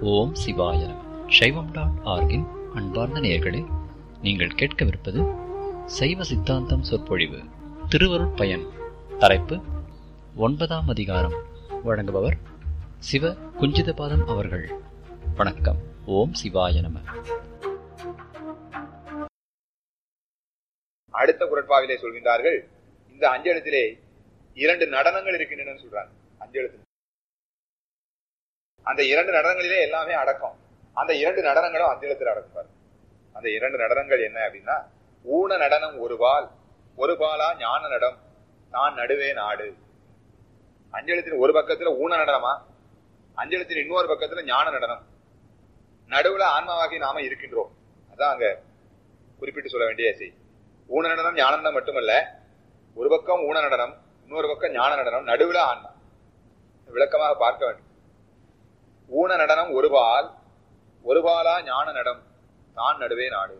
ஓம் சிவாய நம சைவம் டாட் ஆர்கின் அன்பார்ந்த நேயர்களே நீங்கள் கேட்கவிருப்பது சைவ சித்தாந்தம் சொற்பொழிவு திருவருட் பயன் தலைப்பு ஒன்பதாம் அதிகாரம் வழங்குபவர் சிவ குஞ்சிதபாதம் அவர்கள் வணக்கம் ஓம் சிவாய நம அடுத்த குரட்பாவிலே சொல்கின்றார்கள் இந்த அஞ்செழுத்திலே இரண்டு நடனங்கள் இருக்கின்றன சொல்றாங்க அஞ்செழுத்து அந்த இரண்டு நடனங்களிலே எல்லாமே அடக்கம் அந்த இரண்டு நடனங்களும் அஞ்செழுத்தில் அடக்கம் பாருங்க அந்த இரண்டு நடனங்கள் என்ன அப்படின்னா ஊன நடனம் ஒரு பால் ஒரு பாலா ஞான நடம் தான் நடுவே நாடு அஞ்செழுத்தின் ஒரு பக்கத்துல ஊன நடனமா அஞ்செழுத்தின் இன்னொரு பக்கத்துல ஞான நடனம் நடுவுல ஆன்மாவாகி நாம இருக்கின்றோம் அதான் அங்க குறிப்பிட்டு சொல்ல வேண்டிய செய்தி ஊன நடனம் ஞான நடனம் மட்டுமல்ல ஒரு பக்கம் ஊன நடனம் இன்னொரு பக்கம் ஞான நடனம் நடுவுல ஆன்மா விளக்கமாக பார்க்க வேண்டும் ஊன நடனம் ஒரு பால் ஒரு பாலா ஞான நடம் தான் நடுவே நாடு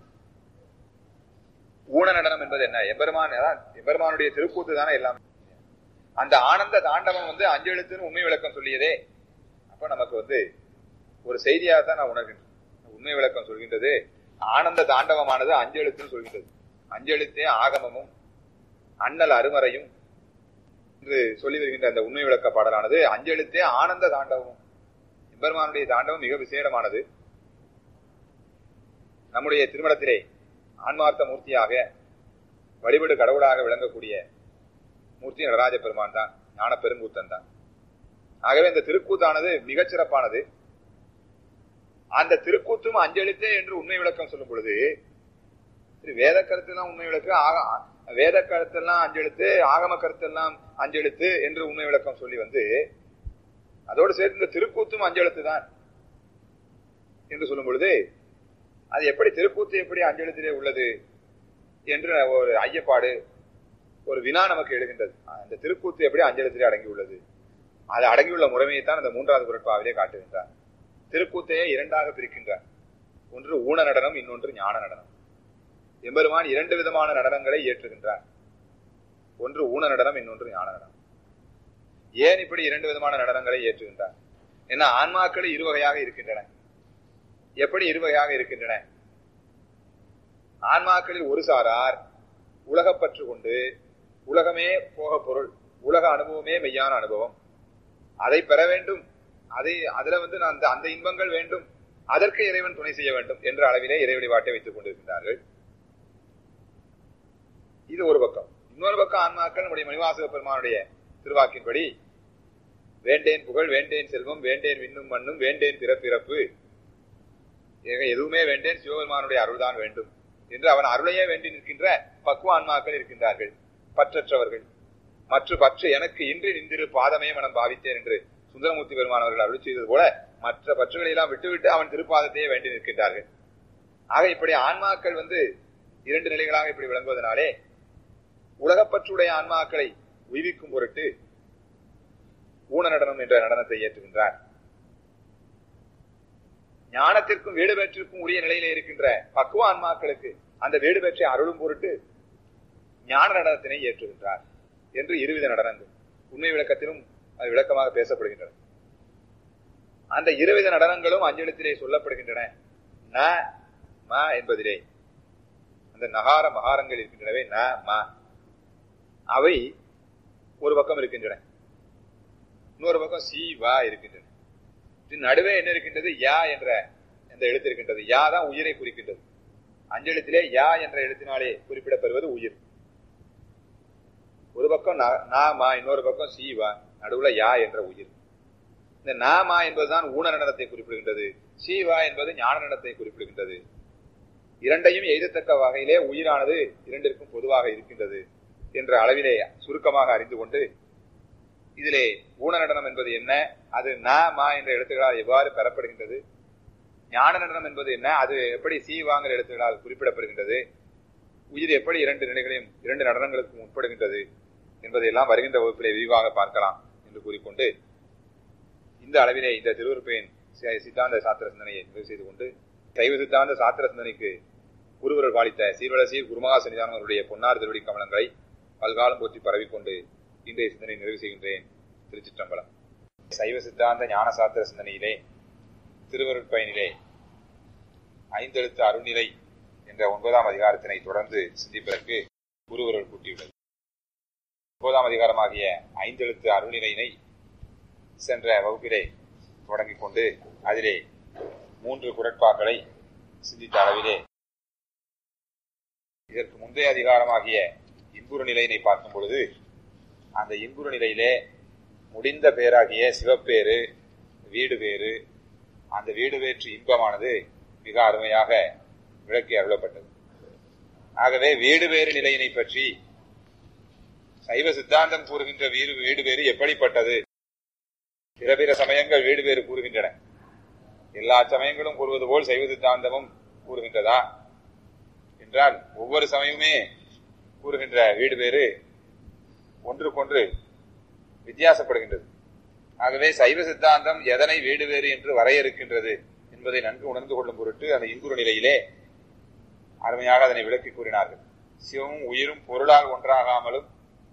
ஊன நடனம் என்பது என்ன எம்பெருமான் எம்பெருமானுடைய திருக்கூத்து தானே எல்லாமே அந்த ஆனந்த தாண்டவம் வந்து அஞ்செழுத்துன்னு உண்மை விளக்கம் சொல்லியதே அப்ப நமக்கு வந்து ஒரு செய்தியாக தான் நான் உணர்கின்றேன் உண்மை விளக்கம் சொல்கின்றது ஆனந்த தாண்டவமானது அஞ்செழுத்துன்னு சொல்கின்றது அஞ்செழுத்தே ஆகமமும் அண்ணல் அருமறையும் என்று சொல்லி வருகின்ற அந்த உண்மை விளக்க பாடலானது அஞ்செழுத்தே ஆனந்த தாண்டவம் எம்பெருமானுடைய தாண்டவம் மிக விசேடமானது நம்முடைய திருமணத்திலே ஆன்மார்த்த மூர்த்தியாக வழிபடு கடவுளாக விளங்கக்கூடிய மூர்த்தி நடராஜ பெருமான் தான் ஞான பெருங்கூத்தன் தான் ஆகவே இந்த திருக்கூத்தானது மிகச் சிறப்பானது அந்த திருக்கூத்தும் அஞ்செழுத்தே என்று உண்மை விளக்கம் சொல்லும் பொழுது வேத கருத்தெல்லாம் உண்மை விளக்கு வேத கருத்தெல்லாம் அஞ்செழுத்து ஆகம கருத்தெல்லாம் அஞ்செழுத்து என்று உண்மை விளக்கம் சொல்லி வந்து அதோடு சேர்த்து இந்த திருக்கூத்தும் அஞ்செழுத்து தான் என்று சொல்லும் பொழுது அது எப்படி திருக்கூத்து எப்படி அஞ்செழுத்திலே உள்ளது என்று ஒரு ஐயப்பாடு ஒரு வினா நமக்கு எழுகின்றது அந்த திருக்கூத்து எப்படி அஞ்செழுத்திலே அடங்கி உள்ளது அது அடங்கியுள்ள முறைமையை தான் அந்த மூன்றாவது குரட்பாவிலே காட்டுகின்றார் திருக்கூத்தையே இரண்டாக பிரிக்கின்றார் ஒன்று ஊன நடனம் இன்னொன்று ஞான நடனம் எம்பெருமான் இரண்டு விதமான நடனங்களை ஏற்றுகின்றார் ஒன்று ஊன நடனம் இன்னொன்று ஞான நடனம் ஏன் இப்படி இரண்டு விதமான நடனங்களை ஏற்றுகின்றார் ஏன்னா ஆன்மாக்கள் இருவகையாக இருக்கின்றன எப்படி இருவகையாக இருக்கின்றன ஆன்மாக்களில் ஒரு சாரார் உலகப்பற்று கொண்டு உலகமே போக பொருள் உலக அனுபவமே மெய்யான அனுபவம் அதை பெற வேண்டும் அதை அதுல வந்து நான் அந்த இன்பங்கள் வேண்டும் அதற்கு இறைவன் துணை செய்ய வேண்டும் என்ற அளவிலே இறை வழிபாட்டை வைத்துக் கொண்டிருக்கிறார்கள் இது ஒரு பக்கம் இன்னொரு பக்கம் ஆன்மாக்கள் நம்முடைய மணிவாசக பெருமானுடைய திருவாக்கின்படி வேண்டேன் புகழ் வேண்டேன் செல்வம் வேண்டேன் விண்ணும் மண்ணும் வேண்டேன் பிறப்பிறப்பு எதுவுமே வேண்டேன் சிவபெருமானுடைய அருள்தான் வேண்டும் என்று அவன் அருளையே வேண்டி நிற்கின்ற பக்குவ ஆன்மாக்கள் இருக்கின்றார்கள் பற்றற்றவர்கள் மற்ற பற்று எனக்கு இன்றி நின்றிரு பாதமே மனம் பாவித்தேன் என்று சுந்தரமூர்த்தி பெருமான் அவர்கள் அருள் செய்தது போல மற்ற பற்றுகளை எல்லாம் விட்டுவிட்டு அவன் திருப்பாதத்தையே வேண்டி நிற்கின்றார்கள் ஆக இப்படி ஆன்மாக்கள் வந்து இரண்டு நிலைகளாக இப்படி விளங்குவதனாலே உலகப்பற்றுடைய ஆன்மாக்களை உய்விக்கும் பொருட்டு ஊன நடனம் என்ற நடனத்தை ஏற்றுகின்றார் ஞானத்திற்கும் வீடு பெற்றிற்கும் உரிய நிலையில இருக்கின்ற பக்குவ ஆன்மாக்களுக்கு அந்த வீடு பெற்றை அருளும் பொருட்டு ஞான நடனத்தினை ஏற்றுகின்றார் என்று இருவித நடனங்கள் உண்மை விளக்கத்திலும் அது விளக்கமாக பேசப்படுகின்றன அந்த இருவித நடனங்களும் அஞ்சலித்திலே சொல்லப்படுகின்றன ந ம என்பதிலே அந்த நகார மகாரங்கள் இருக்கின்றனவே ந ம அவை ஒரு பக்கம் இருக்கின்றன இன்னொரு பக்கம் சி வா இருக்கின்றன நடுவே என்ன இருக்கின்றது யா என்ற இந்த எழுத்து இருக்கின்றது யா தான் உயிரை குறிக்கின்றது அஞ்செழுத்திலே யா என்ற எழுத்தினாலே குறிப்பிடப்படுவது உயிர் ஒரு பக்கம் நாமா இன்னொரு பக்கம் சீவா நடுவுல யா என்ற உயிர் இந்த நாமா என்பதுதான் ஊன நடனத்தை குறிப்பிடுகின்றது சீவா என்பது ஞான நடனத்தை குறிப்பிடுகின்றது இரண்டையும் எய்தத்தக்க வகையிலே உயிரானது இரண்டிற்கும் பொதுவாக இருக்கின்றது என்ற அளவிலே சுருக்கமாக அறிந்து கொண்டு இதிலே ஊன நடனம் என்பது என்ன அது ந மா என்ற எழுத்துக்களால் எவ்வாறு பெறப்படுகின்றது ஞான நடனம் என்பது என்ன அது எப்படி சீவாங்கிற எழுத்துக்களால் குறிப்பிடப்படுகின்றது உயிர் எப்படி இரண்டு நிலைகளையும் இரண்டு நடனங்களுக்கும் உட்படுகின்றது என்பதையெல்லாம் வருகின்ற வகுப்பிலே விரிவாக பார்க்கலாம் என்று கூறிக்கொண்டு இந்த அளவிலே இந்த திருவுறுப்பையின் சித்தாந்த சாத்திர சிந்தனையை நிறைவு செய்து கொண்டு சைவ சித்தாந்த சாத்திர சிந்தனைக்கு குருவர்கள் பாலித்த சீர்வலசீர் குருமகா சன்னிதானங்களுடைய பொன்னார் திருவடி கமலங்களை பல்காலம் போற்றி பரவிக்கொண்டு இன்றைய சிந்தனை நிறைவு செய்கின்றேன் திருச்சிற்றம்பலம் சைவ சித்தாந்த ஞான சாத்திர சிந்தனையிலே திருவருட்பயனிலே ஐந்தெழுத்து அருள்நிலை என்ற ஒன்பதாம் அதிகாரத்தினை தொடர்ந்து சிந்திப்பதற்கு குருவருள் கூட்டியுள்ளது ஒன்பதாம் அதிகாரமாகிய ஐந்தெழுத்து அருள்நிலையினை சென்ற வகுப்பிலே தொடங்கிக் கொண்டு அதிலே மூன்று குரட்பாக்களை சிந்தித்த அளவிலே இதற்கு முந்தைய அதிகாரமாகிய இன்புற நிலையினை பார்க்கும் பொழுது அந்த இன்புற நிலையிலே முடிந்த பேராகிய சிவப்பேறு வீடு பேறு அந்த வீடு வேற்று இன்பமானது மிக அருமையாக விளக்கி அருளப்பட்டது ஆகவே வீடு வேறு நிலையினை பற்றி சைவ சித்தாந்தம் கூறுகின்ற வீடு வீடு வேறு எப்படிப்பட்டது பிற பிற சமயங்கள் வீடு வேறு கூறுகின்றன எல்லா சமயங்களும் கூறுவது போல் சைவ சித்தாந்தமும் கூறுகின்றதா என்றால் ஒவ்வொரு சமயமுமே கூறுகின்ற வீடு வேறு ஒன்றுக்கொன்று வித்தியாசப்படுகின்றது ஆகவே சைவ சித்தாந்தம் எதனை வீடு வேறு என்று வரையறுக்கின்றது என்பதை நன்கு உணர்ந்து கொள்ளும் பொருட்டு அந்த இன்புற நிலையிலே அருமையாக அதனை விளக்கி கூறினார்கள் சிவமும் உயிரும் பொருளால் ஒன்றாகாமலும்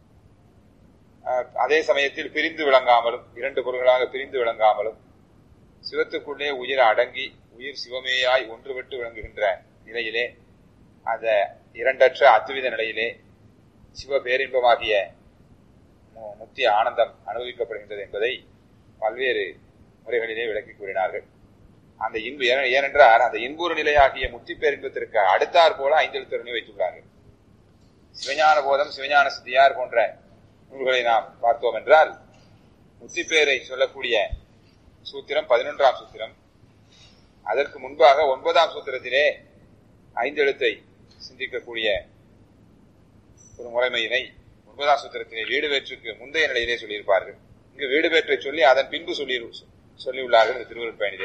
அதே சமயத்தில் பிரிந்து விளங்காமலும் இரண்டு பொருள்களாக பிரிந்து விளங்காமலும் சிவத்துக்குள்ளே உயிர் அடங்கி உயிர் சிவமேயாய் ஒன்றுபட்டு விளங்குகின்ற நிலையிலே அந்த இரண்டற்ற அத்துவித நிலையிலே சிவ பேரின்பமாகிய முக்தி ஆனந்தம் அனுபவிக்கப்படுகின்றது என்பதை பல்வேறு முறைகளிலே விளக்கி கூறினார்கள் அந்த இன்பு ஏனென்றால் அந்த இன்புற நிலையாகிய முத்தி பேரின்பத்திற்கு அடுத்தாற் போல ஐந்தெழுத்தருணை வைத்துள்ளார்கள் சிவஞான போதம் சிவஞான சித்தியார் போன்ற நூல்களை நாம் பார்த்தோம் என்றால் முத்தி பேரை சொல்லக்கூடிய சூத்திரம் பதினொன்றாம் சூத்திரம் அதற்கு முன்பாக ஒன்பதாம் சூத்திரத்திலே ஐந்தெழுத்தை சிந்திக்கக்கூடிய ஒரு முறைமையினை ஒன்பதாம் சூத்திரத்திலே வீடு வேற்றுக்கு முந்தைய நிலையிலே சொல்லியிருப்பார்கள் இங்கு வீடு வேற்றை சொல்லி அதன் பின்பு சொல்லி சொல்லியுள்ளார்கள் இந்த திருவருள் பயணிலே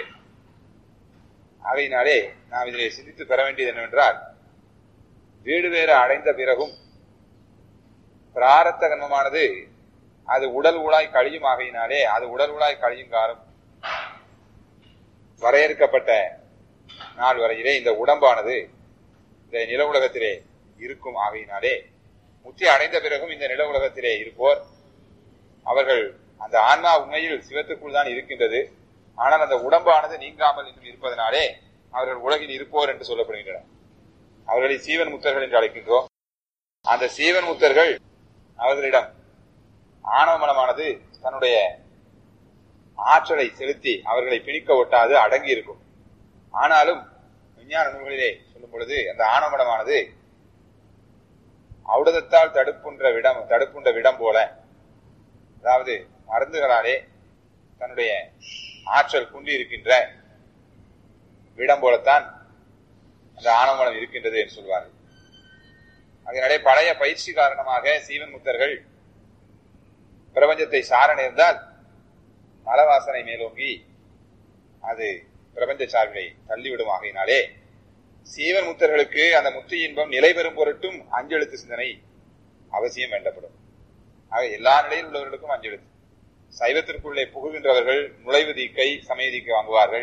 ஆகையினாலே நாம் இதிலே சிந்தித்து பெற வேண்டியது என்னவென்றால் வீடு வேறு அடைந்த பிறகும் பிராரத்த கர்மமானது அது உடல் உலாய் கழியும் ஆகையினாலே அது உடல் உலாய் கழியும் காலம் வரையறுக்கப்பட்ட நாள் வரையிலே இந்த உடம்பானது இந்த நில உலகத்திலே இருக்கும் ஆகையினாலே முத்தி அடைந்த பிறகும் இந்த நில உலகத்திலே இருப்போர் அவர்கள் அந்த ஆன்மா உண்மையில் சிவத்துக்குள் தான் இருக்கின்றது ஆனால் அந்த உடம்பானது நீங்காமல் இன்னும் இருப்பதனாலே அவர்கள் உலகில் இருப்போர் என்று சொல்லப்படுகின்றனர் அவர்களை சீவன் முத்தர்கள் என்று அழைக்கின்றோம் அந்த சீவன் முத்தர்கள் அவர்களிடம் ஆணவ மனமானது தன்னுடைய ஆற்றலை செலுத்தி அவர்களை பிணிக்க ஒட்டாது அடங்கி இருக்கும் ஆனாலும் விஞ்ஞான நூல்களிலே சொல்லும் பொழுது அந்த ஆணவமனமானது ஔடதத்தால் தடுப்புன்ற விடம் தடுப்புன்ற விடம் போல அதாவது மருந்துகளாலே தன்னுடைய ஆற்றல் குன்றி இருக்கின்ற விடம் போலத்தான் அந்த ஆணவமனம் இருக்கின்றது என்று சொல்வார்கள் அதனாலே பழைய பயிற்சி காரணமாக சீவன் முத்தர்கள் பிரபஞ்சத்தை சார நேர்ந்தால் மலவாசனை மேலோங்கி அது பிரபஞ்ச சார்பினை தள்ளிவிடும் ஆகையினாலே சீவன் முத்தர்களுக்கு அந்த முத்தி இன்பம் நிலை பெறும் பொருட்டும் அஞ்செழுத்து சிந்தனை அவசியம் வேண்டப்படும் ஆக எல்லா நிலையில் உள்ளவர்களுக்கும் அஞ்செழுத்து சைவத்திற்குள்ளே புகுகின்றவர்கள் நுழைவு தீக்கை சமய தீக்கை வாங்குவார்கள்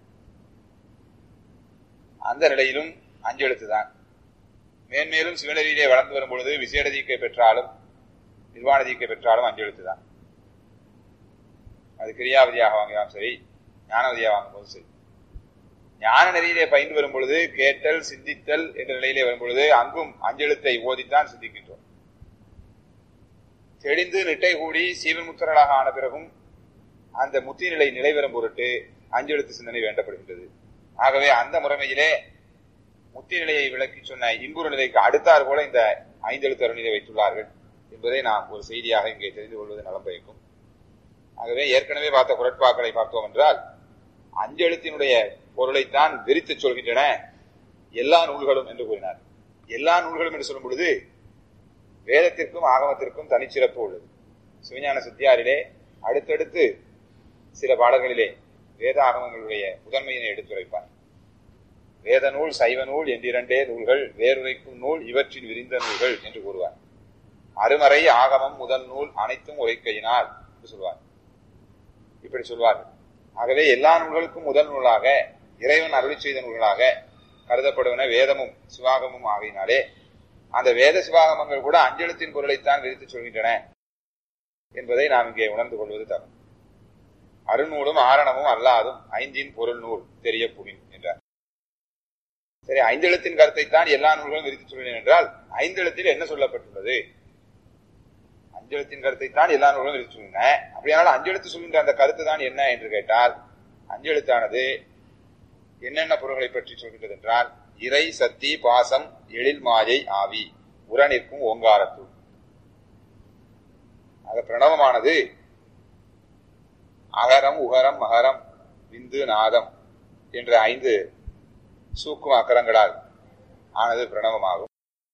அந்த நிலையிலும் அஞ்செழுத்து தான் மேன்மேலும் சிவனரியிலே வளர்ந்து வரும் பொழுது விசேட தீக்கை பெற்றாலும் நிர்வாண தீக்கை பெற்றாலும் அஞ்செழுத்து தான் அது கிரியாவதியாக வாங்கலாம் சரி ஞானவதியாக வாங்கும்போது சரி ஞான நெறியிலே பயின்று வரும் பொழுது கேட்டல் சிந்தித்தல் என்ற நிலையிலே வரும் பொழுது அங்கும் அஞ்செழுத்தை ஓதித்தான் சிந்திக்கின்றோம் தெளிந்து நிட்டை கூடி சீவன்முத்தர்களாக ஆன பிறகும் அந்த முத்தி நிலை நிலை பெறும் பொருட்டு அஞ்செழுத்து சிந்தனை வேண்டப்படுகின்றது ஆகவே அந்த முறைமையிலே முத்தி நிலையை விளக்கி சொன்ன இன்புற நிலைக்கு அடுத்தார் போல இந்த ஐந்தெழுத்து அருணிலை வைத்துள்ளார்கள் என்பதை நாம் ஒரு செய்தியாக இங்கே தெரிந்து கொள்வது நலம் பயக்கும் ஆகவே ஏற்கனவே பார்த்த குரட்பாக்களை பார்த்தோம் என்றால் அஞ்செழுத்தினுடைய பொருளைத்தான் விரித்து சொல்கின்றன எல்லா நூல்களும் என்று கூறினார் எல்லா நூல்களும் என்று சொல்லும் பொழுது வேதத்திற்கும் ஆகமத்திற்கும் தனிச்சிறப்பு உள்ளது சிவஞான சித்தியாரிலே அடுத்தடுத்து சில பாடல்களிலே வேத ஆகமங்களுடைய முதன்மையினை எடுத்துரைப்பார் வேத நூல் சைவ நூல் என்றிரண்டே நூல்கள் வேறுரைக்கும் நூல் இவற்றில் விரிந்த நூல்கள் என்று கூறுவார் அருமறை ஆகமம் முதல் நூல் அனைத்தும் உரைக்கையினால் என்று சொல்வார் இப்படி சொல்வார்கள் ஆகவே எல்லா நூல்களுக்கும் முதல் நூலாக இறைவன் அருளி செய்த நூல்களாக கருதப்படுவன வேதமும் சிவாகமும் ஆகையினாலே அந்த வேத சிவாகமங்கள் கூட அஞ்செழுத்தின் பொருளைத்தான் விரித்து சொல்கின்றன என்பதை நாம் இங்கே உணர்ந்து கொள்வது தரும் அருநூலும் ஆரணமும் அல்லாதும் ஐந்தின் பொருள் நூல் தெரிய புகின் என்றார் சரி ஐந்தெழுத்தின் கருத்தை தான் எல்லா நூல்களும் விரித்து சொல்லினேன் என்றால் ஐந்தெழுத்தில் என்ன சொல்லப்பட்டுள்ளது அஞ்செழுத்தின் கருத்தை தான் எல்லா நூல்களும் விரித்து சொல்லின அப்படியானால் அஞ்செழுத்து சொல்கின்ற அந்த கருத்து தான் என்ன என்று கேட்டால் அஞ்செழுத்தானது என்னென்ன பொருள்களை பற்றி சொல்கின்றது என்றால் இறை சக்தி பாசம் எழில் மாயை ஆவி உரனிற்கும் ஓங்காரத்துள் ஆக பிரணவமானது அகரம் உகரம் மகரம் விந்து நாதம் என்ற ஐந்து சூக்கும அக்கரங்களால் ஆனது பிரணவமாகும்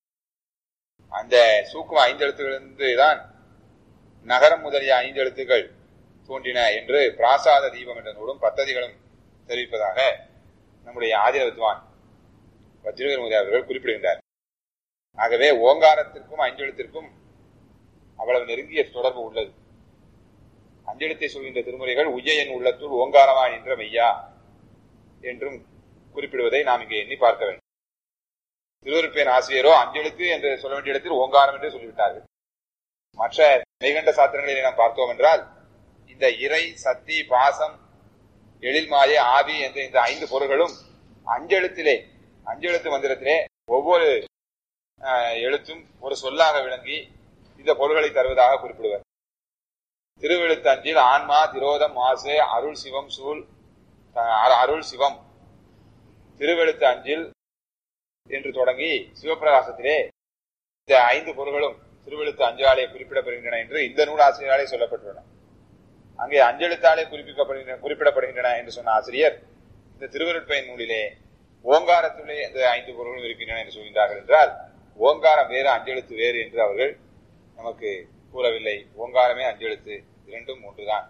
அந்த சூக்கும ஐந்தெழுத்துகளிலிருந்து தான் நகரம் முதலிய ஐந்தெழுத்துகள் தோன்றின என்று பிராசாத தீபம் என்ற நூலும் பத்ததிகளும் தெரிவிப்பதாக நம்முடைய ஆதிர வித்வான் வஜ்ரகர்மதி அவர்கள் குறிப்பிடுகின்றார் ஆகவே ஓங்காரத்திற்கும் ஐந்தெழுத்திற்கும் அவ்வளவு நெருங்கிய தொடர்பு உள்ளது அஞ்செழுத்தை சொல்கின்ற திருமுறைகள் உஜயன் உள்ளத்துள் ஓங்காரமா என்ற மெய்யா என்றும் குறிப்பிடுவதை நாம் இங்கே எண்ணி பார்க்க வேண்டும் திருவருப்பேன் ஆசிரியரோ அஞ்செழுத்து என்று சொல்ல வேண்டிய இடத்தில் ஓங்காரம் என்று சொல்லிவிட்டார்கள் மற்ற மெய்கண்ட சாத்திரங்களில் நாம் பார்த்தோம் என்றால் இந்த இறை சக்தி பாசம் எழில் மாய ஆவி என்ற இந்த ஐந்து பொருள்களும் அஞ்செழுத்திலே அஞ்செழுத்து மந்திரத்திலே ஒவ்வொரு எழுத்தும் ஒரு சொல்லாக விளங்கி இந்த பொருள்களை தருவதாக குறிப்பிடுவர் திருவெழுத்து அஞ்சில் ஆன்மா திரோதம் மாசு அருள் சிவம் சூழ் அருள் சிவம் திருவெழுத்து அஞ்சில் என்று தொடங்கி சிவபிரகாசத்திலே இந்த ஐந்து பொருள்களும் திருவெழுத்து அஞ்சாலே குறிப்பிடப்படுகின்றன என்று இந்த நூல் ஆசிரியராலே சொல்லப்பட்டுள்ளன அங்கே அஞ்செழுத்தாலே குறிப்பிடப்படுகின்றன குறிப்பிடப்படுகின்றன என்று சொன்ன ஆசிரியர் இந்த திருவருட்பயன் நூலிலே ஓங்காரத்திலே இந்த ஐந்து பொருள்களும் இருக்கின்றன என்று சொல்கின்றார்கள் என்றால் ஓங்காரம் வேறு அஞ்செழுத்து வேறு என்று அவர்கள் நமக்கு கூறவில்லை ஓங்காரமே அஞ்செழுத்து இரண்டும் ஒன்றுதான்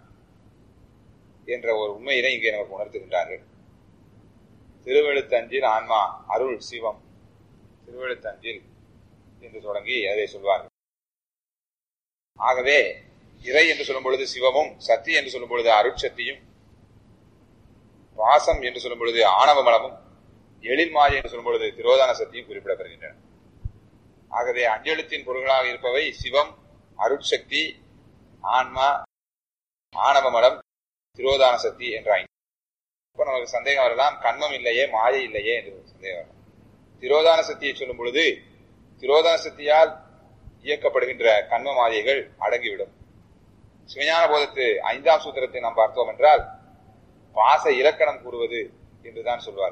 என்ற ஒரு உண்மையினை இங்கே நமக்கு உணர்த்துகின்றார்கள் திருவெழுத்தஞ்சில் ஆன்மா அருள் சிவம் திருவெழுத்தஞ்சில் என்று தொடங்கி அதை சொல்வார்கள் ஆகவே இறை என்று சொல்லும் பொழுது சிவமும் சக்தி என்று சொல்லும் பொழுது அருட்சக்தியும் பாசம் என்று சொல்லும் பொழுது ஆணவ மலமும் எழில் மாயை என்று சொல்லும் பொழுது திரோதான சக்தியும் குறிப்பிடப்படுகின்றன ஆகவே அஞ்செழுத்தின் பொருள்களாக இருப்பவை சிவம் அருட்சக்தி ஆன்மா ஆணவ மலம் திரோதான சக்தி என்ற ஐந்து இப்போ நமக்கு சந்தேகம் வரலாம் கண்மம் இல்லையே மாயை இல்லையே என்று சந்தேகம் வரலாம் திரோதான சக்தியை சொல்லும் பொழுது திரோதான சக்தியால் இயக்கப்படுகின்ற கண்ம மாயைகள் அடங்கிவிடும் சிவஞான போதத்து ஐந்தாம் சூத்திரத்தை நாம் பார்த்தோம் என்றால் பாச இலக்கணம் கூறுவது என்றுதான் சொல்வார்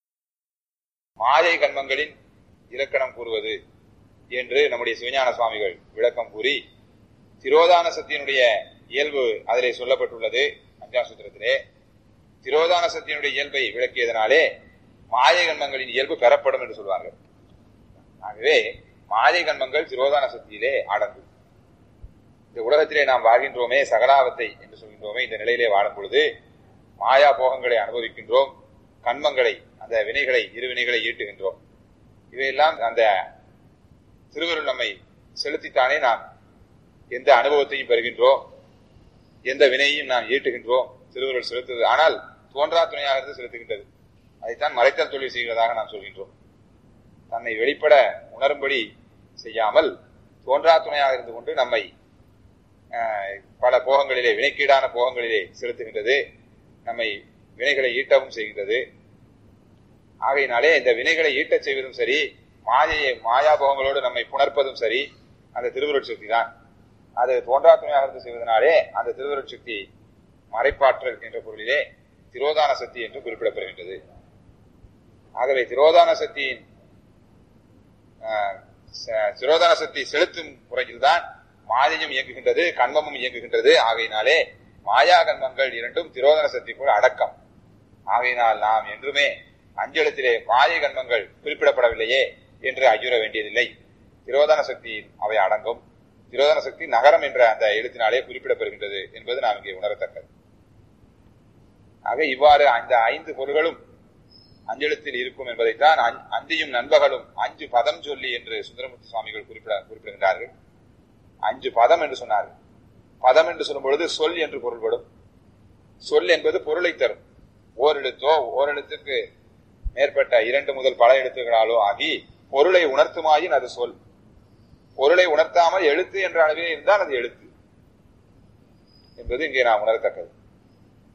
மாயை கண்மங்களின் இலக்கணம் கூறுவது என்று நம்முடைய சிவஞான சுவாமிகள் விளக்கம் கூறி திரோதான சக்தியினுடைய இயல்பு அதிலே சொல்லப்பட்டுள்ளது அஞ்சாம் சூத்திரத்திலே திரோதான சக்தியினுடைய இயல்பை விளக்கியதனாலே மாயை கண்மங்களின் இயல்பு பெறப்படும் என்று சொல்வார்கள் ஆகவே மாயை கண்மங்கள் திரோதான சக்தியிலே அடங்கும் இந்த உலகத்திலே நாம் வாழ்கின்றோமே சகலாவத்தை என்று சொல்கின்றோமே இந்த நிலையிலே வாழும் பொழுது மாயா போகங்களை அனுபவிக்கின்றோம் கண்மங்களை அந்த வினைகளை இரு வினைகளை ஈட்டுகின்றோம் இவையெல்லாம் அந்த திருவருள் நம்மை செலுத்தித்தானே நாம் எந்த அனுபவத்தையும் பெறுகின்றோம் எந்த வினையையும் நாம் ஈட்டுகின்றோம் திருவருள் செலுத்துவது ஆனால் தோன்றா துணையாக இருந்து செலுத்துகின்றது அதைத்தான் மறைத்தல் தொழில் செய்கிறதாக நாம் சொல்கின்றோம் தன்னை வெளிப்பட உணரும்படி செய்யாமல் தோன்றா துணையாக இருந்து கொண்டு நம்மை பல போகங்களிலே வினைக்கீடான போகங்களிலே செலுத்துகின்றது நம்மை வினைகளை ஈட்டவும் செய்கின்றது ஆகையினாலே இந்த வினைகளை ஈட்டச் செய்வதும் சரி மாயையை மாயா போகங்களோடு நம்மை புணர்ப்பதும் சரி அந்த திருவருட் சக்தி தான் அது தோன்றா துணையாக இருந்து செய்வதனாலே அந்த திருவருட் சக்தி மறைப்பாற்றல் என்ற பொருளிலே திரோதான சக்தி என்று குறிப்பிடப்படுகின்றது ஆகவே திரோதான சக்தியின் திரோதான சக்தி செலுத்தும் முறையில்தான் மாயையும் இயங்குகின்றது கண்மமும் இயங்குகின்றது ஆகையினாலே மாயா கண்மங்கள் இரண்டும் திரோதன சக்திக்குள் அடக்கம் ஆகையினால் நாம் என்றுமே அஞ்சலத்திலே மாயை கண்மங்கள் குறிப்பிடப்படவில்லையே என்று ஐயுற வேண்டியதில்லை திரோதான சக்தியில் அவை அடங்கும் திரோதான சக்தி நகரம் என்ற அந்த எழுத்தினாலே குறிப்பிடப்படுகின்றது என்பது நாம் இங்கே உணரத்தக்கது ஆக இவ்வாறு அந்த ஐந்து பொருள்களும் அஞ்செழுத்தில் இருக்கும் என்பதைத்தான் அந்தியும் நண்பகலும் அஞ்சு பதம் சொல்லி என்று சுந்தரமூர்த்தி சுவாமிகள் குறிப்பிட குறிப்பிடுகின்றார்கள் அஞ்சு பதம் என்று சொன்னார்கள் பதம் என்று சொல்லும் பொழுது சொல் என்று பொருள்படும் சொல் என்பது பொருளை தரும் ஓரெழுத்தோ ஓரெழுத்துக்கு மேற்பட்ட இரண்டு முதல் பல எழுத்துக்களாலோ ஆகி பொருளை உணர்த்துமாயின் அது சொல் பொருளை உணர்த்தாமல் எழுத்து என்ற அளவிலே இருந்தால் அது எழுத்து என்பது இங்கே நாம் உணரத்தக்கது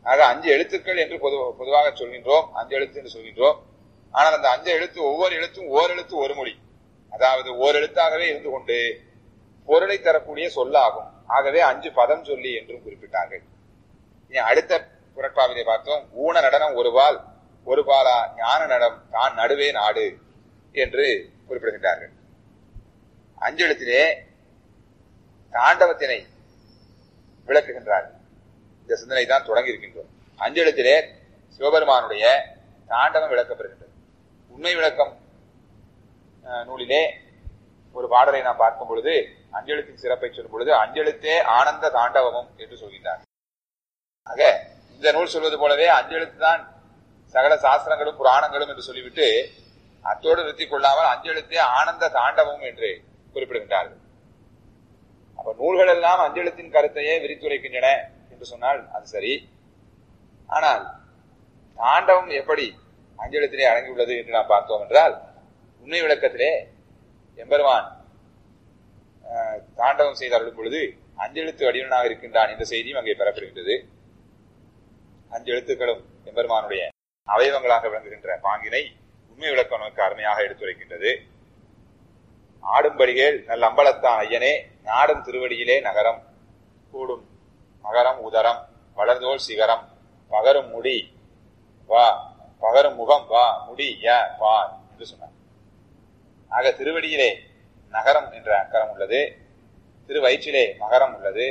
ஆக அஞ்சு எழுத்துக்கள் என்று பொது பொதுவாக சொல்கின்றோம் அஞ்சு எழுத்து என்று சொல்கின்றோம் ஆனால் அந்த அஞ்சு எழுத்து ஒவ்வொரு எழுத்தும் ஓர் எழுத்து ஒரு மொழி அதாவது ஓர் எழுத்தாகவே இருந்து கொண்டு பொருளை தரக்கூடிய சொல்லாகும் ஆகவே அஞ்சு பதம் சொல்லி என்றும் குறிப்பிட்டார்கள் இனி அடுத்த குரட்பாவிலே பார்த்தோம் ஊன நடனம் ஒரு பால் ஒரு பாலா ஞான நடம் தான் நடுவே நாடு என்று குறிப்பிடுகின்றார்கள் அஞ்செழுத்திலே தாண்டவத்தினை விளக்குகின்றார்கள் இந்த சிந்தனை தான் தொடங்கி இருக்கின்றோம் அஞ்செழுத்திலே சிவபெருமானுடைய தாண்டவம் விளக்கப்படுகின்றது உண்மை விளக்கம் அஹ், நூலிலே ஒரு பாடலை நாம் பார்க்கும் பொழுது அஞ்செழுத்தின் சிறப்பை சொல்லும் பொழுது அஞ்செழுத்தே ஆனந்த தாண்டவமும் என்று சொல்கின்றார் ஆக இந்த நூல் சொல்வது போலவே அஞ்செழுத்து தான் சகல சாஸ்திரங்களும் புராணங்களும் என்று சொல்லிவிட்டு அத்தோடு நிறுத்திக் கொள்ளாமல் அஞ்செழுத்தே ஆனந்த தாண்டவம் என்று குறிப்பிடுகின்றார்கள் அப்ப நூல்கள் எல்லாம் அஞ்செழுத்தின் கருத்தையே விரித்துரைக்கின்றன என்று சொன்னால் அது சரி ஆனால் தாண்டவம் எப்படி அஞ்செழுத்திலே அடங்கியுள்ளது என்று நாம் பார்த்தோம் என்றால் உண்மை விளக்கத்திலே எம்பெருமான் அஹ், தாண்டவம் செய்து அருளும் பொழுது அஞ்செழுத்து வடிவனாக இருக்கின்றான் என்ற செய்தியும் அங்கே பெறப்படுகின்றது அஞ்சு எழுத்துக்களும் எம்பெருமானுடைய அவயவங்களாக விளங்குகின்ற பாங்கினை உண்மை விளக்கம் நமக்கு அருமையாக எடுத்துரைக்கின்றது ஆடும்படிகள் நல்ல அம்பலத்தான் ஐயனே நாடும் திருவடியிலே நகரம் கூடும் மகரம் உதரம் வளர்ந்தோல் சிகரம் பகரும் முடி வா பகரும் முகம் வா முடி ய பா என்று சொன்னார் ஆக திருவடியிலே நகரம் என்ற அக்கரம் உள்ளது திருவயிற்றிலே மகரம் உள்ளது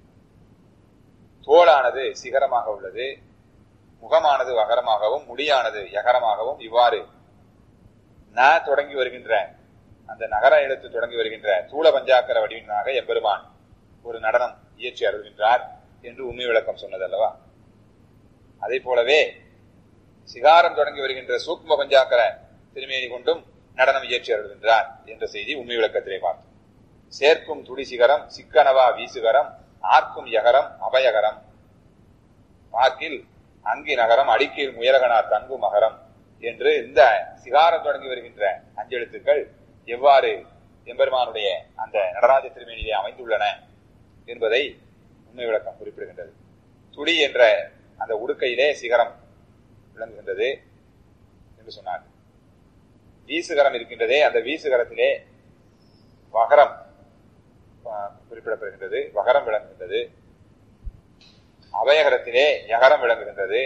தோளானது சிகரமாக உள்ளது முகமானது வகரமாகவும் முடியானது யகரமாகவும் இவ்வாறு ந தொடங்கி வருகின்ற அந்த நகர எழுத்து தொடங்கி வருகின்ற தூள பஞ்சாக்கர வடிவினாக எம்பெருமான் ஒரு நடனம் இயற்றி அருள்கின்றார் என்று உண்மை விளக்கம் சொன்னதல்லவா அதே போலவே சிகாரம் தொடங்கி வருகின்ற சூக்ம பஞ்சாக்கர திருமேனி கொண்டும் நடனம் இயற்றி அருள்கின்றார் என்ற செய்தி உண்மை விளக்கத்திலே பார்த்தோம் சேர்க்கும் துடி சிகரம் சிக்கனவா வீசுகரம் ஆர்க்கும் யகரம் அபயகரம் வாக்கில் அங்கி நகரம் அடிக்கீழ் முயலகனார் தங்கு மகரம் என்று இந்த சிகாரம் தொடங்கி வருகின்ற அஞ்செழுத்துக்கள் எவ்வாறு எம்பெருமானுடைய அந்த நடராஜ திருமேனியிலே அமைந்துள்ளன என்பதை உண்மை விளக்கம் குறிப்பிடுகின்றது துடி என்ற அந்த உடுக்கையிலே சிகரம் விளங்குகின்றது என்று சொன்னார் வீசுகரம் இருக்கின்றதே அந்த வீசுகரத்திலே வகரம் ஆஹ், குறிப்பிடப்படுகின்றது வகரம் விளங்குகின்றது அபயகரத்திலே யகரம் விளங்குகின்றது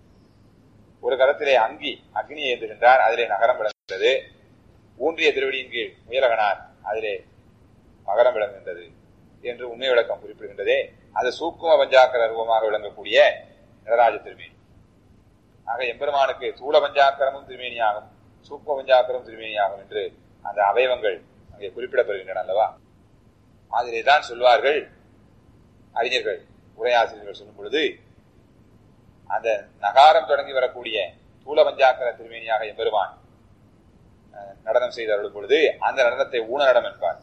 ஒரு கரத்திலே அங்கி அக்னி ஏந்துகின்றார் அதிலே நகரம் விளங்குகின்றது ஊன்றிய திருவடியின் கீழ் முயலகனார் அதிலே மகரம் விளங்குகின்றது என்று உண்மை விளக்கம் குறிப்பிடுகின்றதே அது சூக்கும பஞ்சாக்கர ரூபமாக விளங்கக்கூடிய நடராஜ திருமேனி ஆக எம்பெருமானுக்கு சூல பஞ்சாக்கரமும் திருமேனியாகும் சூக்கும பஞ்சாக்கரம் திருமேனியாகும் என்று அந்த அவயவங்கள் அங்கே குறிப்பிடப்படுகின்றன அல்லவா அதிலே தான் சொல்வார்கள் அறிஞர்கள் உரையாசிரியர்கள் சொல்லும் பொழுது அந்த நகாரம் தொடங்கி வரக்கூடிய தூல பஞ்சாக்கர திருமேனியாக எம்பெருமான் அஹ், நடனம் செய்து அருளும் பொழுது அந்த நடனத்தை ஊன நடனம் என்பார்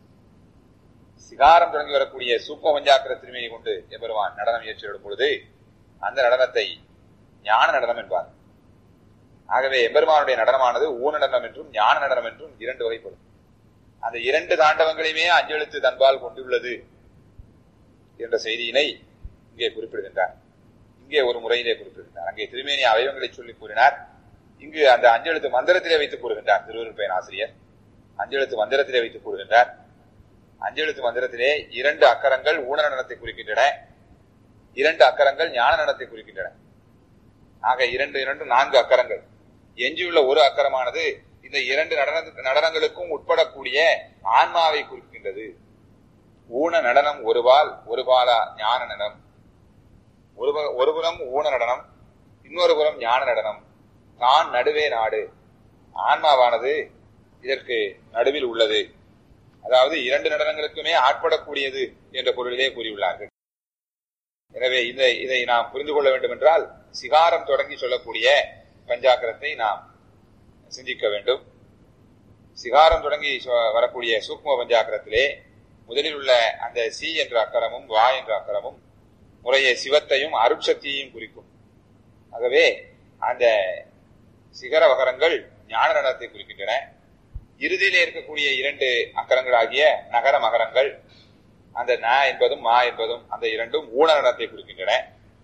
சிகாரம் தொடங்கி வரக்கூடிய சூப்ப பஞ்சாக்கர திருமேனி கொண்டு எம்பெருமான் நடனம் இயற்றி அருளும் பொழுது அந்த நடனத்தை ஞான நடனம் என்பார் ஆகவே எம்பெருமானுடைய நடனமானது ஊன நடனம் என்றும் ஞான நடனம் என்றும் இரண்டு வகைப்படும் அந்த இரண்டு தாண்டவங்களையுமே அஞ்செழுத்து தன்பால் கொண்டுள்ளது என்ற செய்தியினை இங்கே குறிப்பிடுகின்றார் இங்கே ஒரு முறையிலே குறிப்பிடுகின்றார் அங்கே திருமேனி அவயவங்களை சொல்லி கூறினார் இங்கு அந்த அஞ்செழுத்து மந்திரத்திலே வைத்து கூறுகின்றார் திருவருட்பயன் ஆசிரியர் அஞ்செழுத்து மந்திரத்திலே வைத்து கூறுகின்றார் அஞ்செழுத்து மந்திரத்திலே இரண்டு அக்கரங்கள் ஊன நடனத்தை குறிக்கின்றன இரண்டு அக்கரங்கள் ஞான நடனத்தை குறிக்கின்றன ஆக இரண்டு இரண்டு நான்கு அக்கரங்கள் எஞ்சியுள்ள ஒரு அக்கரமானது இந்த இரண்டு நடன நடனங்களுக்கும் உட்படக்கூடிய ஆன்மாவை குறிக்கின்றது ஊன நடனம் ஒருபால் ஒருபாலா ஞான நடனம் ஒரு ப- ஒரு புறம் ஊன நடனம் இன்னொரு புறம் ஞான நடனம் தான் நடுவே நாடு ஆன்மாவானது இதற்கு நடுவில் உள்ளது அதாவது இரண்டு நடனங்களுக்குமே ஆட்படக்கூடியது என்ற பொருளிலே கூறியுள்ளார்கள் எனவே இதை இதை நாம் புரிந்து கொள்ள வேண்டும் என்றால் சிகாரம் தொடங்கி சொல்லக்கூடிய பஞ்சாக்கரத்தை நாம் சிந்திக்க வேண்டும் சிகாரம் தொடங்கி சொ- வரக்கூடிய சூக்ம பஞ்சாக்கரத்திலே முதலில் உள்ள அந்த சி என்ற அக்கரமும் வா என்ற அக்கரமும் முறையே சிவத்தையும் அருட்சக்தியையும் குறிக்கும் ஆகவே அந்த சிகர வகரங்கள் ஞான நடனத்தை குறிக்கின்றன இறுதியிலே இருக்கக்கூடிய இரண்டு அக்கரங்களாகிய நகர மகரங்கள் அந்த ந என்பதும் மா என்பதும் அந்த இரண்டும் ஊன நடனத்தை குறிக்கின்றன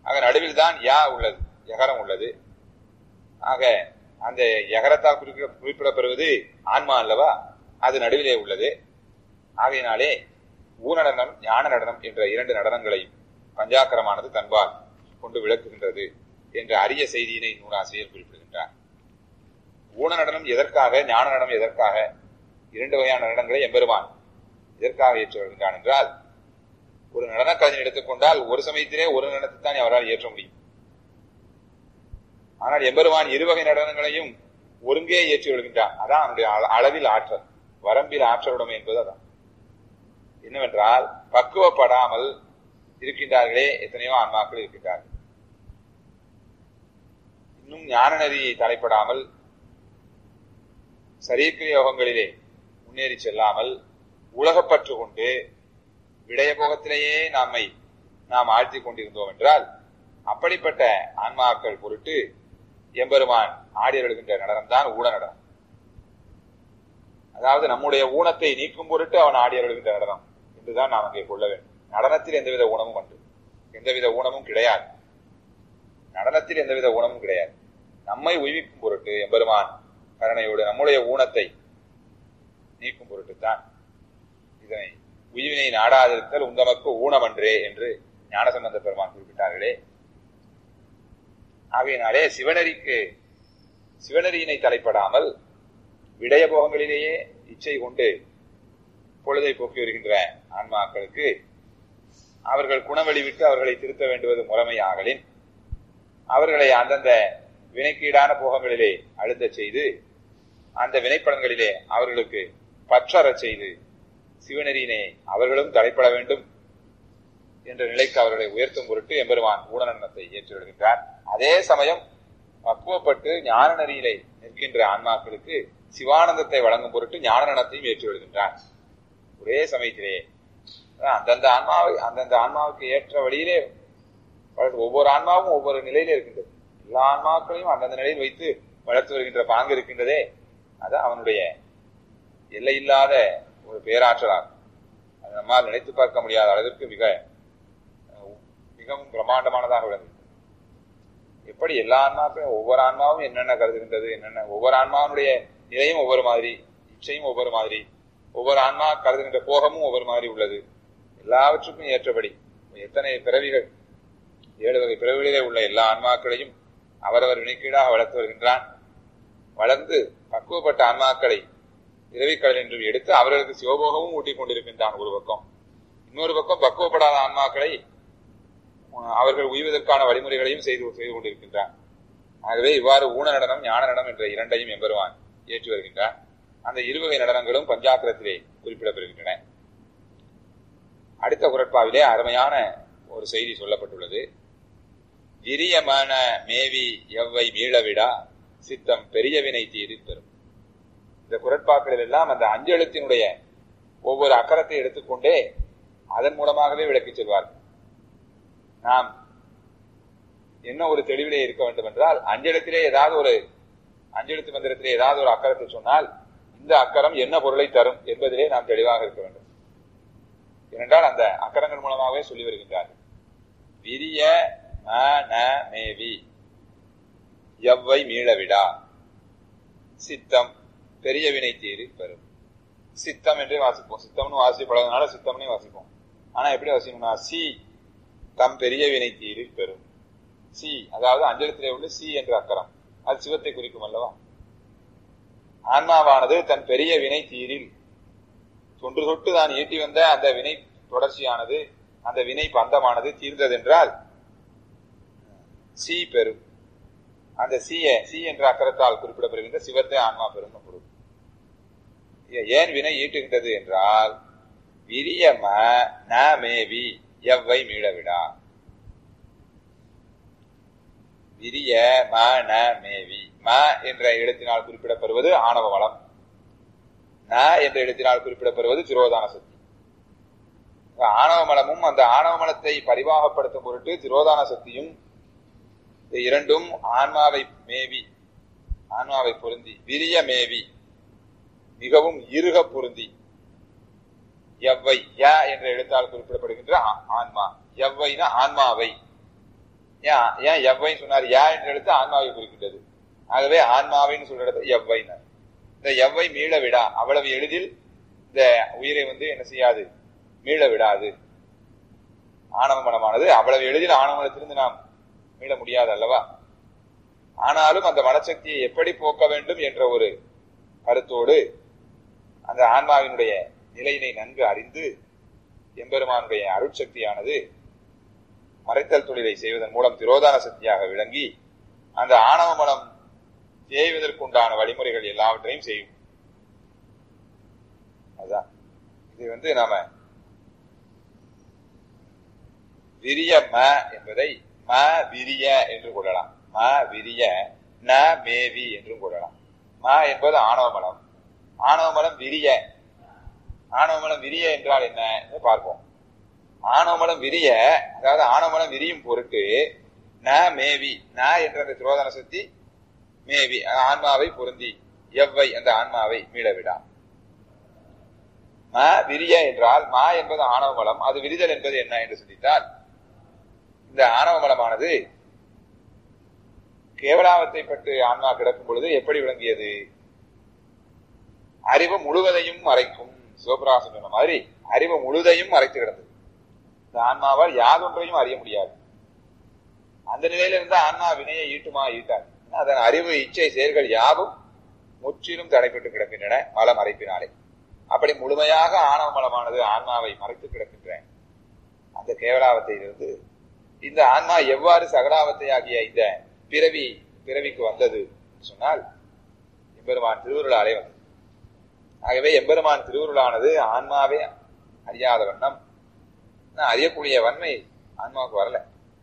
ஆக நடுவில் தான் யா உள்ளது எகரம் உள்ளது ஆக அந்த எகரத்தால் குறிப்பிட குறிப்பிடப்படுவது ஆன்மா அல்லவா அது நடுவிலே உள்ளது ஆகையினாலே ஊனடனம் ஞான நடனம் என்ற இரண்டு நடனங்களையும் பஞ்சாக்கரமானது தன்பால் கொண்டு விளக்குகின்றது என்ற அரிய செய்தியினை நூலாசிரியர் குறிப்பிடுகின்றார் ஊன நடனம் எதற்காக ஞான நடனம் எதற்காக இரண்டு வகையான நடனங்களை எம்பெருமான் எதற்காக ஏற்று வருகின்றான் என்றால் ஒரு நடன கலைஞர் எடுத்துக்கொண்டால் ஒரு சமயத்திலே ஒரு நடனத்தை தான் அவரால் ஏற்ற முடியும் ஆனால் எம்பெருமான் இருவகை நடனங்களையும் ஒருங்கே ஏற்றி வருகின்றான் அதான் அவனுடைய அள- அளவில் ஆற்றல் வரம்பில் ஆற்றலுடைமை என்பது அதான் என்னவென்றால் பக்குவப்படாமல் இருக்கின்றார்களே எத்தனையோ ஆன்மாக்கள் இருக்கின்றார்கள் இன்னும் ஞான நதியை தலைப்படாமல் சரீர்கிர யோகங்களிலே முன்னேறி செல்லாமல் உலகப்பற்று கொண்டு விடயபோகத்திலேயே நம்மை நாம் ஆழ்த்திக் கொண்டிருந்தோம் என்றால் அப்படிப்பட்ட ஆன்மாக்கள் பொருட்டு எம்பெருமான் ஆடி வருகின்ற நடனம் தான் ஊன நடனம் அதாவது நம்முடைய ஊனத்தை நீக்கும் பொருட்டு அவன் ஆடி வருகின்ற நடனம் என்றுதான் நாம் அங்கே கொள்ள வேண்டும் நடனத்தில் எந்தவித ஊனமும் உண்டு எந்தவித ஊனமும் கிடையாது நடனத்தில் எந்தவித ஊனமும் கிடையாது நம்மை உய்விக்கும் பொருட்டு எம்பெருமான் கருணையோடு நம்முடைய ஊனத்தை நீக்கும் பொருட்டுத்தான் இதனை உய்வினை நாடாதிருத்தல் உந்தமக்கு ஊனமன்றே என்று ஞானசம்பந்த பெருமான் குறிப்பிட்டார்களே ஆகையினாலே சிவனரிக்கு சிவனரியினை தலைப்படாமல் விடய போகங்களிலேயே இச்சை கொண்டு பொழுதை போக்கி வருகின்ற ஆன்மாக்களுக்கு அவர்கள் குணவழி விட்டு அவர்களை திருத்த வேண்டுவது முறைமையாகலின் அவர்களை அந்தந்த வினைக்கீடான போகங்களிலே அழுத்தச் செய்து அந்த வினைப்படங்களிலே அவர்களுக்கு பற்றறச் செய்து சிவனெறியினை அவர்களும் தலைப்பட வேண்டும் என்ற நிலைக்கு அவர்களை உயர்த்தும் பொருட்டு எம்பெருமான் ஊடநடனத்தை ஏற்றி வருகின்றார் அதே சமயம் பக்குவப்பட்டு ஞான நெறியிலே நிற்கின்ற ஆன்மாக்களுக்கு சிவானந்தத்தை வழங்கும் பொருட்டு ஞான நடனத்தையும் ஏற்றி வருகின்றார் ஒரே சமயத்திலே அதான் அந்தந்த ஆன்மாவை அந்தந்த ஆன்மாவுக்கு ஏற்ற வழியிலே வளர்த்து ஒவ்வொரு ஆன்மாவும் ஒவ்வொரு நிலையிலே இருக்கின்றது எல்லா ஆன்மாக்களையும் அந்தந்த நிலையில் வைத்து வளர்த்து வருகின்ற பாங்கு இருக்கின்றதே அது அவனுடைய எல்லையில்லாத ஒரு பேராற்றலாகும் அது நம்மால் நினைத்து பார்க்க முடியாத அளவிற்கு மிக அஹ், மிகவும் பிரம்மாண்டமானதாக விளங்குகிறது எப்படி எல்லா ஆன்மாக்களும் ஒவ்வொரு ஆன்மாவும் என்னென்ன கருதுகின்றது என்னென்ன ஒவ்வொரு ஆன்மாவுடைய நிலையும் ஒவ்வொரு மாதிரி இச்சையும் ஒவ்வொரு மாதிரி ஒவ்வொரு ஆன்மா கருதுகின்ற போகமும் ஒவ்வொரு மாதிரி உள்ளது எல்லாவற்றுக்கும் ஏற்றபடி எத்தனை பிறவிகள் ஏழு வகை பிறவிகளிலே உள்ள எல்லா ஆன்மாக்களையும் அவரவர் வினைக்கீடாக வளர்த்து வருகின்றான் வளர்ந்து பக்குவப்பட்ட ஆன்மாக்களை இரவிக்கடல் என்றும் எடுத்து அவர்களுக்கு சிவபோகமும் ஊட்டிக் கொண்டிருக்கின்றான் ஒரு பக்கம் இன்னொரு பக்கம் பக்குவப்படாத ஆன்மாக்களை அஹ், அவர்கள் உய்வதற்கான வழிமுறைகளையும் செய்து செய்து கொண்டிருக்கின்றான் ஆகவே இவ்வாறு ஊன நடனம் ஞான நடனம் என்ற இரண்டையும் எம்பெருவான் ஏற்றி வருகின்றான் அந்த இருவகை நடனங்களும் பஞ்சாக்கரத்திலே குறிப்பிடப்பெறுகின்றன அடுத்த குரட்பாவிலே அருமையான ஒரு செய்தி சொல்லப்பட்டுள்ளது விரியமான மேவி எவ்வை மீளவிடா சித்தம் பெரிய வினை தீரி பெறும் இந்த குரட்பாக்களில் எல்லாம் அந்த அஞ்செழுத்தினுடைய ஒவ்வொரு அக்கரத்தை எடுத்துக்கொண்டே அதன் மூலமாகவே விளக்கிச் செல்வார்கள் நாம் என்ன ஒரு தெளிவிலே இருக்க வேண்டும் என்றால் அஞ்செழுத்திலே ஏதாவது ஒரு அஞ்செழுத்து மந்திரத்திலே ஏதாவது ஒரு அக்கரத்தை சொன்னால் இந்த அக்கரம் என்ன பொருளை தரும் என்பதிலே நாம் தெளிவாக இருக்க வேண்டும் ஏனென்றால் அந்த அக்கரங்கள் மூலமாகவே சொல்லி வருகின்றார்கள் விரிய ம ந மேவி எவ்வை மீளவிடா சித்தம் பெரிய வினை தீரி பெறும் சித்தம் என்றே வாசிப்போம் சித்தம்னு வாசிப்படாதனால சித்தம்னே வாசிப்போம் ஆனா எப்படி வாசிக்கணும்னா சி தம் பெரிய வினை தீரி பெறும் சி அதாவது அஞ்சலத்திலே உள்ள சி என்ற அக்கரம் அது சிவத்தை குறிக்கும் அல்லவா ஆன்மாவானது தன் பெரிய வினை தீரில் தொன்று தொட்டு தான் ஈட்டி வந்த அந்த வினை தொடர்ச்சியானது அந்த வினை பந்தமானது தீர்ந்ததென்றால் சி பெறும் அந்த சிய சி என்ற அக்கரத்தால் குறிப்பிடப்படுகின்ற சிவத்தை ஆன்மா பெறும் பொருள் ஏ- ஏன் வினை ஈட்டுகின்றது என்றால் விரியம ந மேவி எவ்வை மீளவிடா விரிய ம ந மேவி ம என்ற இடத்தினால் குறிப்பிடப்படுவது ஆணவ வளம் ந என்ற இடத்தினால் குறிப்பிடப்படுவது திரோதான சக்தி ஆணவ மலமும் அந்த ஆணவ மலத்தை பரிவாகப்படுத்தும் பொருட்டு திரோதான சக்தியும் இந்த இரண்டும் ஆன்மாவை மேவி ஆன்மாவை பொருந்தி விரிய மேவி மிகவும் இறுக பொருந்தி எவ்வை ய என்ற எழுத்தால் குறிப்பிடப்படுகின்ற ஆ- ஆன்மா எவ்வைனா ஆன்மாவை ஏன் ஏன் எவ்வைன்னு சொன்னார் யா என்ற எழுத்து ஆன்மாவை குறிக்கின்றது ஆகவே ஆன்மாவின்னு சொல்ற இடத்துல எவ்வைனார் இந்த எவ்வை மீள விடா அவ்வளவு எளிதில் இந்த உயிரை வந்து என்ன செய்யாது மீள விடாது ஆணவ மனமானது அவ்வளவு எளிதில் ஆணவ மனத்திலிருந்து நாம் மீள முடியாது அல்லவா ஆனாலும் அந்த மனசக்தியை எப்படி போக்க வேண்டும் என்ற ஒரு கருத்தோடு அந்த ஆன்மாவினுடைய நிலையினை நன்கு அறிந்து எம்பெருமானுடைய அருட்சக்தியானது மறைத்தல் தொழிலை செய்வதன் மூலம் திரோதான சக்தியாக விளங்கி அந்த ஆணவ மனம் செய்வதற்குண்டான வழிமுறைகள் எல்லாவற்றையும் செய்யும் அதுதான் இது வந்து நாம விரிய ம என்பதை ம விரிய என்று கொள்ளலாம் ம விரிய ந மேவி என்றும் கொள்ளலாம் ம என்பது ஆணவ மலம் ஆணவ மலம் விரிய ஆணவ மலம் விரிய என்றால் என்ன என்று பார்ப்போம் ஆணவ மலம் விரிய அதாவது ஆணவ மலம் விரியும் பொருட்டு ந மேவி ந என்ற அந்த திரோதன சக்தி மேவி ஆன்மாவை பொருந்தி எவ்வை அந்த ஆன்மாவை மீளவிடா ம விரிய என்றால் மா என்பது ஆணவ மலம் அது விரிதல் என்பது என்ன என்று சிந்தித்தால் இந்த ஆணவ மலமானது கேவலாவத்தை பட்டு ஆன்மா கிடக்கும் பொழுது எப்படி விளங்கியது அறிவு முழுவதையும் மறைக்கும் சிவபிராசம் சொன்ன மாதிரி அறிவு முழுதையும் மறைத்து கிடந்தது இந்த ஆன்மாவால் யாதொன்றையும் அறிய முடியாது அந்த நிலையில இருந்து ஆன்மா வினையை ஈட்டுமா ஈட்டாது அதன் அறிவு இச்சை செயல்கள் யாவும் முற்றிலும் தடைப்பட்டு கிடக்கின்றன மல மறைப்பினாலே அப்படி முழுமையாக ஆணவ மலமானது ஆன்மாவை மறைத்து கிடக்கின்ற அந்த கேவலாவத்தையிலிருந்து இந்த ஆன்மா எவ்வாறு சகலாவத்தை ஆகிய இந்த பிறவி பிறவிக்கு வந்தது சொன்னால் எம்பெருமான் திருவுருளாலே வந்தது ஆகவே எம்பெருமான் திருவுருளானது ஆன்மாவே அறியாத வண்ணம் அறியக்கூடிய வன்மை ஆன்மாவுக்கு வரல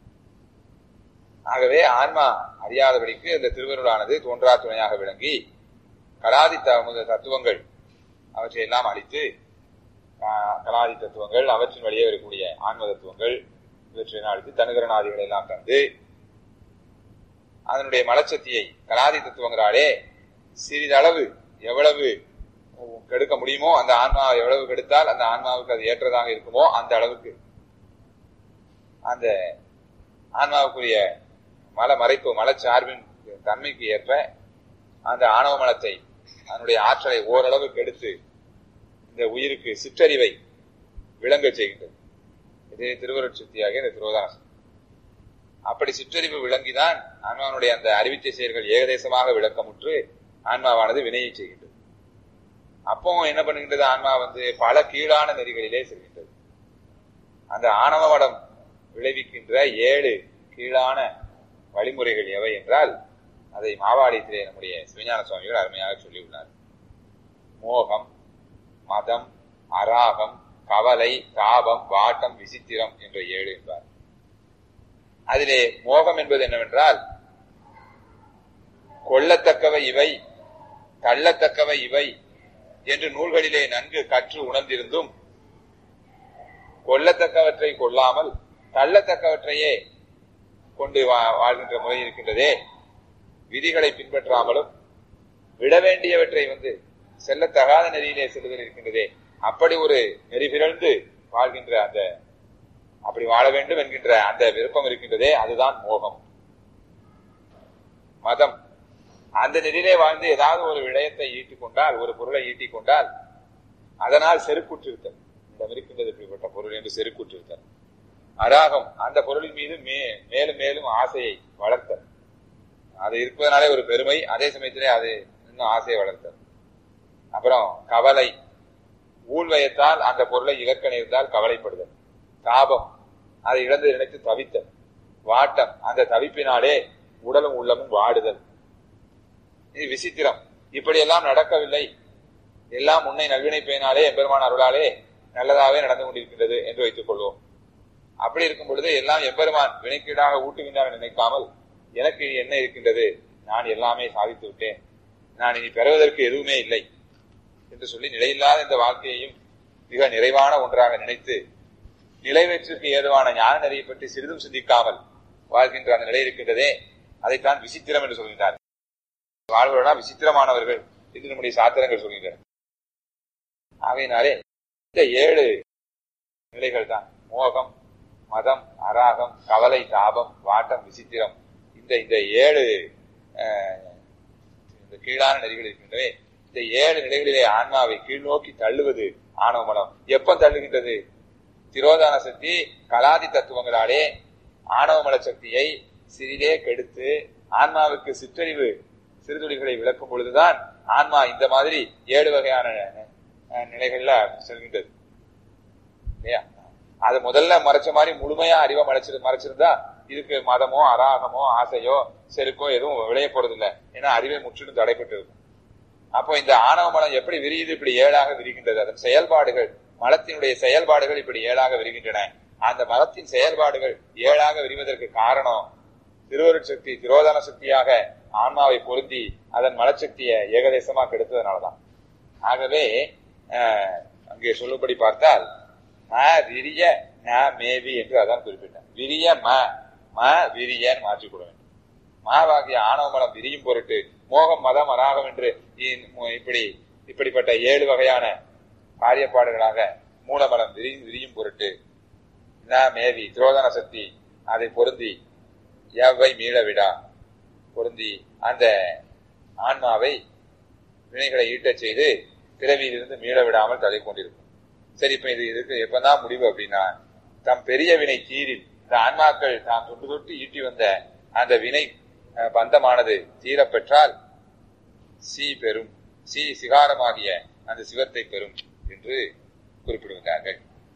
ஆகவே ஆன்மா அறியாதபடிக்கு இந்த திருவருளானது தோன்றா துணையாக விளங்கி கலாதி தத்துவங்கள் அவற்றை எல்லாம் அழித்து கலாதி தத்துவங்கள் அவற்றின் வழியே வரக்கூடிய ஆன்ம தத்துவங்கள் இவற்றை அழித்து தனுகரணாதிகளை எல்லாம் தந்து அதனுடைய மலச்சக்தியை கலாதி தத்துவங்களாலே சிறிதளவு எவ்வளவு கெடுக்க முடியுமோ அந்த ஆன்மாவை எவ்வளவு கெடுத்தால் அந்த ஆன்மாவுக்கு அது ஏற்றதாக இருக்குமோ அந்த அளவுக்கு அந்த ஆன்மாவுக்குரிய மல மறைப்பு மலச்சார்பின் தன்மைக்கு ஏற்ப அந்த ஆணவ மலத்தை அதனுடைய ஆற்றலை ஓரளவு கெடுத்து இந்த உயிருக்கு சிற்றறிவை விளங்க செய்கின்றது இது திருவருட் சக்தியாக இந்த திருவதாசம் அப்படி சிற்றறிவு விளங்கிதான் ஆன்மாவனுடைய அந்த அறிவிச்சை செயல்கள் ஏகதேசமாக விளக்கமுற்று ஆன்மாவானது வினையை செய்கின்றது அப்போ என்ன பண்ணுகின்றது ஆன்மா வந்து பல கீழான நெறிகளிலே செல்கின்றது அந்த ஆணவ மடம் விளைவிக்கின்ற ஏழு கீழான வழிமுறைகள் எவை என்றால் அதை மாவாடியத்திலே நம்முடைய சிவஞான சுவாமிகள் அருமையாக சொல்லியுள்ளார் மோகம் மதம் அராகம் கவலை தாபம் வாட்டம் விசித்திரம் என்ற ஏழு என்பார் அதிலே மோகம் என்பது என்னவென்றால் கொள்ளத்தக்கவை இவை தள்ளத்தக்கவை இவை என்று நூல்களிலே நன்கு கற்று உணர்ந்திருந்தும் கொள்ளத்தக்கவற்றை கொள்ளாமல் தள்ளத்தக்கவற்றையே கொண்டு வாழ்கின்ற முறை இருக்கின்றதே விதிகளை பின்பற்றாமலும் விட வேண்டியவற்றை வந்து செல்லத்தகாத நெறியிலே செல்லுதல் இருக்கின்றதே அப்படி ஒரு நெறி பிறழ்ந்து வாழ்கின்ற அந்த அப்படி வாழ வேண்டும் என்கின்ற அந்த விருப்பம் இருக்கின்றதே அதுதான் மோகம் மதம் அந்த நெறியிலே வாழ்ந்து ஏதாவது ஒரு விடயத்தை ஈட்டிக் கொண்டால் ஒரு பொருளை ஈட்டிக் கொண்டால் அதனால் செருக்குற்றிருத்தல் இந்த இருக்கின்றது இப்படிப்பட்ட பொருள் என்று செருக்குற்றிருத்தல் அராகம் அந்த பொருளின் மீது மே மேலும் மேலும் ஆசையை வளர்த்தல் அது இருப்பதனாலே ஒரு பெருமை அதே சமயத்திலே அது இன்னும் ஆசையை வளர்த்தல் அப்புறம் கவலை ஊழ்வயத்தால் அந்த பொருளை இழக்க நேர்ந்தால் கவலைப்படுதல் தாபம் அதை இழந்து நினைத்து தவித்தல் வாட்டம் அந்த தவிப்பினாலே உடலும் உள்ளமும் வாடுதல் இது விசித்திரம் இப்படியெல்லாம் நடக்கவில்லை எல்லாம் உன்னை நல்வினை பேனாலே எம்பெருமான் அருளாலே நல்லதாவே நடந்து கொண்டிருக்கின்றது என்று வைத்துக் கொள்வோம் அப்படி இருக்கும் பொழுது எல்லாம் எம்பெருமான் வினைக்கீடாக ஊட்டுகின்றான் நினைக்காமல் எனக்கு என்ன இருக்கின்றது நான் எல்லாமே சாதித்து விட்டேன் நான் இனி பெறுவதற்கு எதுவுமே இல்லை என்று சொல்லி நிலையில்லாத இந்த வாழ்க்கையையும் மிக நிறைவான ஒன்றாக நினைத்து நிலைவற்றிற்கு ஏதுவான ஞான நெறியை பற்றி சிறிதும் சிந்திக்காமல் வாழ்கின்ற அந்த நிலை இருக்கின்றதே அதைத்தான் விசித்திரம் என்று சொல்கின்றார் வாழ்வர்களா விசித்திரமானவர்கள் என்று நம்முடைய சாத்திரங்கள் சொல்கின்றன ஆகையினாலே இந்த ஏழு நிலைகள் தான் மோகம் மதம் அராகம் கவலை தாபம் வாட்டம் விசித்திரம் இந்த இந்த ஏழு அஹ், இந்த கீழான நெறிகள் இருக்கின்றன இந்த ஏழு நிலைகளிலே ஆன்மாவை கீழ்நோக்கி தள்ளுவது ஆணவ மனம் எப்ப தள்ளுகின்றது திரோதான சக்தி கலாதி தத்துவங்களாலே ஆணவ மல சக்தியை சிறிதே கெடுத்து ஆன்மாவுக்கு சிற்றறிவு சிறுதுளிகளை விளக்கும் பொழுதுதான் ஆன்மா இந்த மாதிரி ஏழு வகையான அஹ், நிலைகள்ல செல்கின்றது இல்லையா அது முதல்ல மறைச்ச மாதிரி முழுமையா அறிவை மறைச்சிரு மறைச்சிருந்தா இதுக்கு மதமோ அராகமோ ஆசையோ செருக்கோ எதுவும் விளைய போறது இல்ல ஏன்னா அறிவை முற்றிலும் தடைப்பட்டு இருக்கும் அப்போ இந்த ஆணவ மலம் எப்படி விரியுது இப்படி ஏழாக விரிகின்றது அதன் செயல்பாடுகள் மலத்தினுடைய செயல்பாடுகள் இப்படி ஏழாக விரிகின்றன அந்த மலத்தின் செயல்பாடுகள் ஏழாக விரிவதற்கு காரணம் திருவருட் சக்தி திரோதான சக்தியாக ஆன்மாவை பொருந்தி அதன் மலச்சக்தியை ஏகதேசமா கெடுத்ததுனாலதான் ஆகவே அஹ், அங்கே சொல்லும்படி பார்த்தால் ம விரிய ந மேவி என்று அதான் குறிப்பிட்டேன் விரிய ம ம விரியன்னு மாற்றி கொள்ள வேண்டும் மாவாகிய ஆணவ மலம் விரியும் பொருட்டு மோகம் மதம் அராகம் என்று இ- இப்படி இப்படிப்பட்ட ஏழு வகையான காரியப்பாடுகளாக மூலமலம் விரி விரியும் பொருட்டு ந மேவி துரோதன சக்தி அதை பொருந்தி எவ்வை மீள விடா பொருந்தி அந்த ஆன்மாவை வினைகளை ஈட்டச் செய்து பிறவியிலிருந்து மீள விடாமல் தலை கொண்டிருக்கும் சரி இப்ப இது இதுக்கு எப்பதான் முடிவு அப்படின்னா தம் பெரிய வினை தீரில் இந்த ஆன்மாக்கள் தாம் தொட்டு தொட்டு ஈட்டி வந்த அந்த வினை அஹ், பந்தமானது தீரப் பெற்றால் சி பெறும் சி சிகாரமாகிய அந்த சிவத்தை பெறும் என்று குறிப்பிடுகிறார்கள்